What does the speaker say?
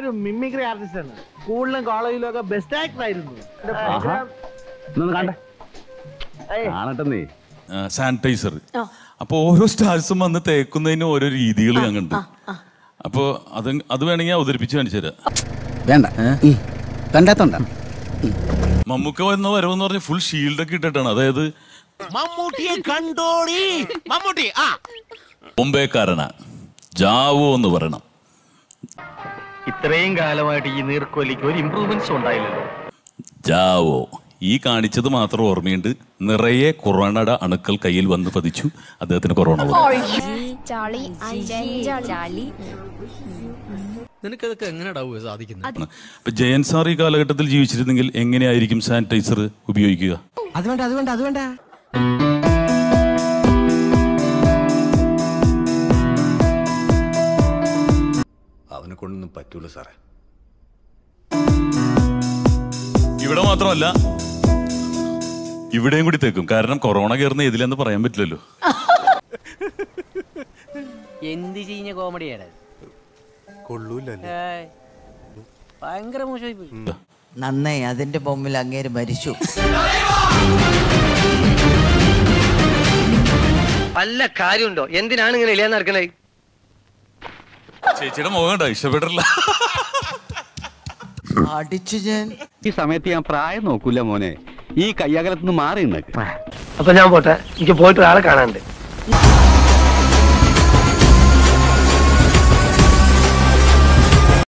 ഞാനൊരു mimicry artist ആണ് സ്കൂളിലും കോളേജിലും ഒക്കെ ബെസ്റ്റ് ആക്ടർ ആയിരുന്നു എന്റെ ആഹാ. program- ഇന്നൊന്ന് കാണട്ടെ ഏയ്, കാണട്ടെ നീ സാനിറ്റൈസർ അപ്പോൾ ഓരോ സ്റ്റാർസും വന്ന് തേക്കുന്നതിന് ഓരോ രീതികൾ ഞങ്ങളുണ്ട് അപ്പോൾ അത് അത് വേണമെങ്കിൽ അവതരിപ്പിച്ച് കാണിച്ചു തരാം വേണ്ട കണ്ടാത്തോണ്ട മമ്മൂക്ക വന്ന വരവെന്ന് പറഞ്ഞ് ഫുൾ ഷീൽഡൊക്കെ ഇട്ടിട്ടാണ് അതായത് മമ്മൂട്ടിയെ കണ്ടോടി മമ്മൂട്ടി ആ ബോംബെക്കാരനാ ജാവോ എന്ന് പറയണം ഇത്രയും കാലമായിട്ട് ഈ നീർക്കോലിക്ക് ഒരു ഇമ്പ്രൂവ്മെന്റ്സ് ഉണ്ടായില്ലല്ലോ ജാവോ ഈ കാണിച്ചത് മാത്രം ഓർമ്മയുണ്ട് നിറയെ കൊറോണയുടെ അണുക്കൾ കയ്യിൽ വന്ന് പതിച്ചു അദ്ദേഹത്തിന് കൊറോണ വന്നു ചളി ചളി നിനക്കതൊക്കെ എങ്ങനെയാടാവുക സാധിക്കുന്നത് ഇപ്പൊ ജയൻ സാർ ഈ കാലഘട്ടത്തിൽ ജീവിച്ചിരുന്നെങ്കിൽ എങ്ങനെയായിരിക്കും സാനിറ്റൈസർ ഉപയോഗിക്കുക അത് വേണ്ട അത് വേണ്ട അത് വേണ്ട അവനെ കൊണ്ടൊന്നും പറ്റൂല സാറേ ഇവിടെ മാത്രമല്ല ഇവിടെയും കൂടി തേക്കും കാരണം കൊറോണ കയറുന്ന ഏതിലെന്ന് പറയാൻ പറ്റില്ലല്ലോ എന്ത് ചീഞ്ഞ കോമഡിയാണ് കൊള്ളൂലല്ലേ ഭയങ്കര മോശമായി പോയി നന്നായി അതിന്റെ മുമ്പിൽ അങ്ങേര് മരിച്ചു വല്ല കാര്യമുണ്ടോ എന്തിനാണ് ഇങ്ങനെ ഇല്ലാന്ന് നടക്കണേ ചേച്ചിയുടെ മുഖം കണ്ടോ ഇഷ്ടപ്പെട്ടില്ല അടിച്ചു ഞാൻ ഈ സമയത്ത് ഞാൻ പ്രായം നോക്കൂല മോനെ ഈ കയ്യകലത്തുനിന്ന് മാറി നിന്നേക്ക് അപ്പൊ ഞാൻ പോട്ടെ എനിക്ക് പോയിട്ട് ആളെ കാണാനുണ്ട്